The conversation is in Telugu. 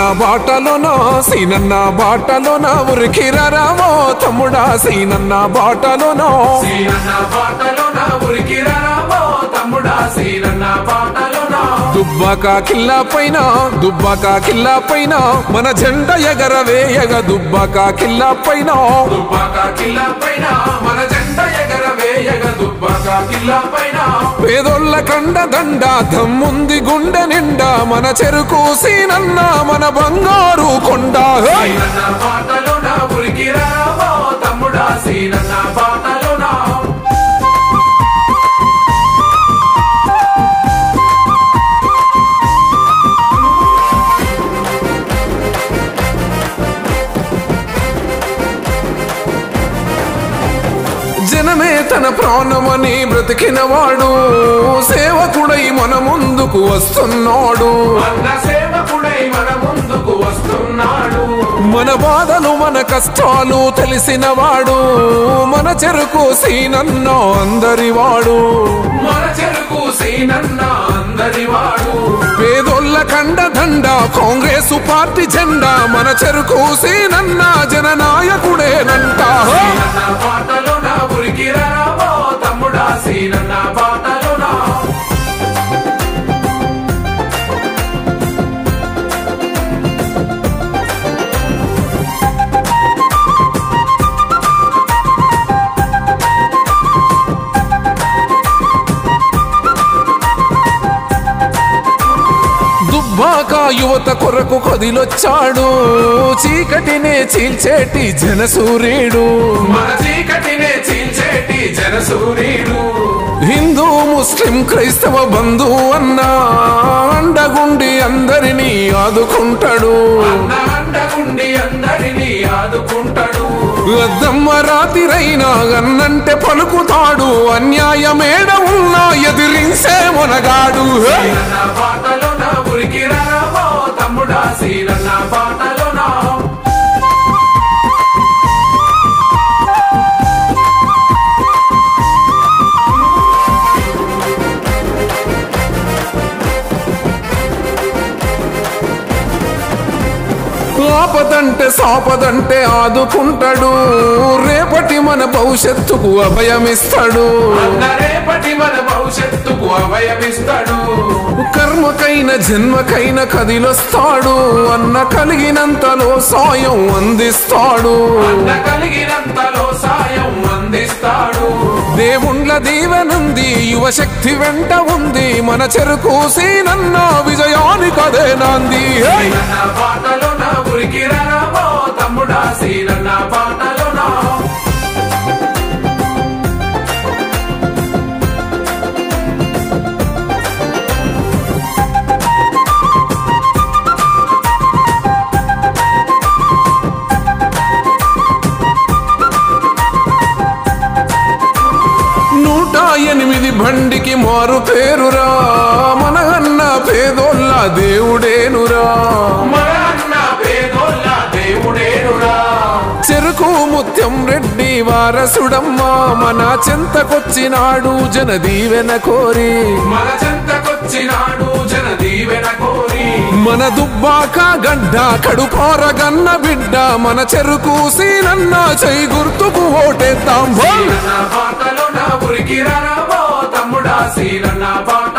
బాటలోన సీనన్న బాటలోన ఉరికిరామో తమ్ముడా సీనన్న బాటలోన సీనన్న బాటలోన ఉరికిరామో తమ్ముడా సీనన్న బాటలోన దుబ్బాక కిల్లా పైన దుబ్బాక కిల్లా పైన మన జెండ ఎగరవేయగ దుబ్బాక కిల్లా పైన దుబ్బాక కిల్లా పైన మన జెండ ఎగరవేయగ దుబ్బాక కిల్లా పైన పేదోళ్ళ కండ దండ దమ్ముంది గుండె నిండా మన చెరుకు సీనన్న మన బంగారు కొండ హే! సీనన్న బాటలోన ఉరికిరామో తమ్ముడా సీనన్న బాటలోన జనమే తన ప్రాణమని బ్రతికిన వాడు సేవకుడై మన ముందుకు వస్తున్నాడు అన్న సేవకుడై మన ముందుకు వస్తున్నాడు మన బాధలు మన కష్టాలు తెలిసిన వాడు మన చెరుకు సీనన్న అందరి వాడు మన చెరుకు సీనన్న అందరి వాడు పేదోళ్ళ కండ దండ కాంగ్రెస్ పార్టీ జెండా మన చెరుకు సీనన్న జననాయకుడేనంట సీనన్న బాటలోన ఉరికిరామో తమ్ముడా సీనన్న బాటలోన దుబ్బాక యువత కొరకు కదిలొచ్చాడు చీకటినే చీల్చేటి జనసూర్యుడు మన చీకటినే చీల్చేటి జనసూర్యుడు హిందూ ముస్లిం క్రైస్తవ బంధు అన్న అండగుండి అందరినీ ఆదుకుంటాడు అన్న అండగుండి అందరినీ ఆదుకుంటాడు అద్దమ్మ రాతిరైనా అన్నంటే పలుకుతాడు అన్యాయమేడ ఉన్నా ఎదిరించే మునగాడు హే! సీనన్న బాటలోన ఉరికిరామో తమ్ముడా సీనన్న బాటలోన ఆపదంటే సాపదంటే ఆదుకుంటాడు రేపటి మన భవిష్యత్తుకు అభయమిస్తాడు అన్న రేపటి మన భవిష్యత్తుకు అభయమిస్తాడు కర్మకైన జన్మకైన కదిలొస్తాడు అన్న కలిగినంతలో సాయం అందిస్తాడు అన్న కలిగినంతలో సాయం అందిస్తాడు దేవుండ్ల దీవెనుంది యువశక్తి వెంట ఉంది మన చెరుకు సీనన్న విజయానికి అదే నాంది హే! సీనన్న బాటలోన ఉరికిరామో తమ్ముడా సీనన్న బాటలోన నూట ఎనిమిది బండికి మారు పేరురా మన అన్న పేదోళ్ళ దేవుడేనురా మన అన్న పేదోళ్ళ దేవుడేనురా చెరుకు ముత్యం రెడ్డి వారసుడమ్మా మన చెంతకొచ్చినాడు జన దీవెన కోరి మన చెంతకొచ్చినాడు జన దీవెన కోరి మన దుబ్బాక గడ్డ కడుపారగన్న బిడ్డ మన చెరుకు సీనన్న చై గుర్తుకు ఓటేద్దాం సీనన్న బాటలోన ఉరికిరామో తమ్ముడా సీనన్న బాట